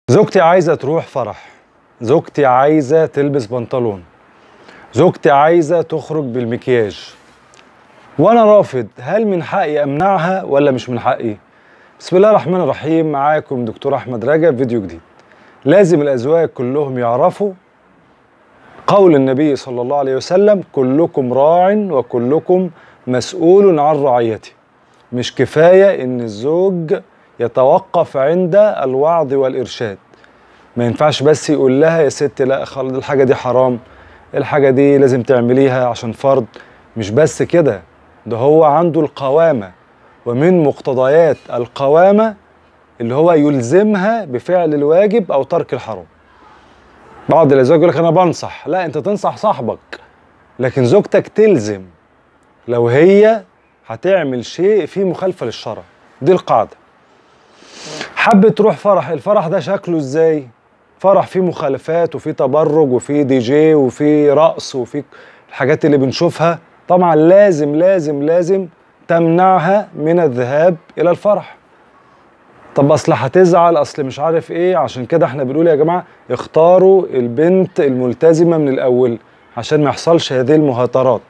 زوجتي عايزة تروح فرح زوجتي عايزة تلبس بنطلون زوجتي عايزة تخرج بالمكياج وأنا رافض هل من حقي أمنعها ولا مش من حقي؟ بسم الله الرحمن الرحيم معاكم دكتور أحمد رجب فيديو جديد لازم الأزواج كلهم يعرفوا قول النبي صلى الله عليه وسلم كلكم راع وكلكم مسؤول عن رعيته مش كفاية إن الزوج يتوقف عند الوعظ والإرشاد ما ينفعش بس يقول لها يا ست لا خلاص الحاجة دي حرام الحاجة دي لازم تعمليها عشان فرض مش بس كده ده هو عنده القوامة ومن مقتضيات القوامة اللي هو يلزمها بفعل الواجب أو ترك الحرام بعض الأزواج يقول لك أنا بنصح لا أنت تنصح صاحبك لكن زوجتك تلزم لو هي هتعمل شيء فيه مخالفة للشرع دي القاعدة حبت تروح فرح الفرح ده شكله ازاي فرح فيه مخالفات وفيه تبرج وفيه دي جي وفيه رقص وفيه الحاجات اللي بنشوفها طبعا لازم لازم لازم تمنعها من الذهاب الى الفرح طب اصل هتزعل اصل مش عارف ايه عشان كده احنا بنقول يا جماعه اختاروا البنت الملتزمه من الاول عشان ما يحصلش هذه المهاترات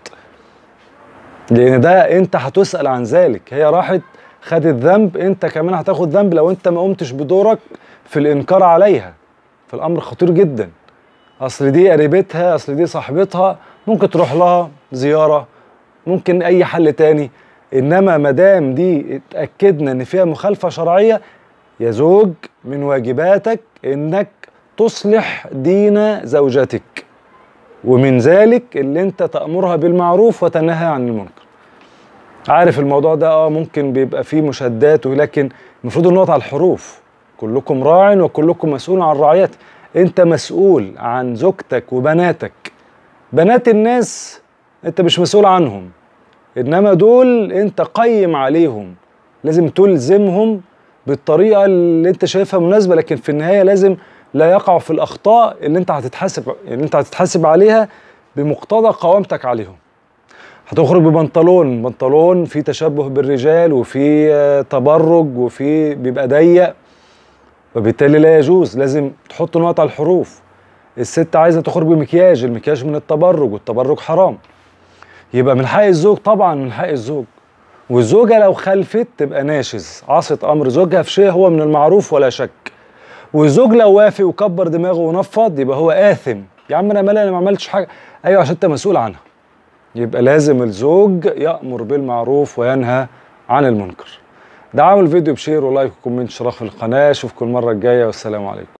لان ده انت هتسال عن ذلك هي راحت خدت ذنب انت كمان هتاخد ذنب لو انت ما قمتش بدورك في الانكار عليها فالامر خطير جدا اصل دي قريبتها اصل دي صاحبتها ممكن تروح لها زياره ممكن اي حل تاني انما مدام دي اتاكدنا ان فيها مخالفه شرعيه يا زوج من واجباتك انك تصلح دين زوجتك ومن ذلك اللي انت تامرها بالمعروف وتنهى عن المنكر عارف الموضوع ده اه ممكن بيبقى فيه مشادات ولكن المفروض النقط على الحروف كلكم راع وكلكم مسؤول عن رعيته انت مسؤول عن زوجتك وبناتك بنات الناس انت مش مسؤول عنهم انما دول انت قيم عليهم لازم تلزمهم بالطريقه اللي انت شايفها مناسبه لكن في النهايه لازم لا يقعوا في الاخطاء اللي انت هتتحاسب اللي انت هتتحاسب عليها بمقتضى قوامتك عليهم هتخرج ببنطلون بنطلون فيه تشبه بالرجال وفيه تبرج وفيه بيبقى ضيق وبالتالي لا يجوز لازم تحط نقط على الحروف الست عايزه تخرج بمكياج المكياج من التبرج والتبرج حرام يبقى من حق الزوج طبعا من حق الزوج والزوجه لو خلفت تبقى ناشز عصت امر زوجها في شيء هو من المعروف ولا شك والزوج لو وافق وكبر دماغه ونفض يبقى هو آثم يا عم انا مالي انا ما عملتش حاجه ايوه عشان انت مسؤول عنها يبقى لازم الزوج يأمر بالمعروف وينهى عن المنكر دعموا الفيديو بشير ولايك وكومنت اشتراك في القناه اشوفكم المره الجايه والسلام عليكم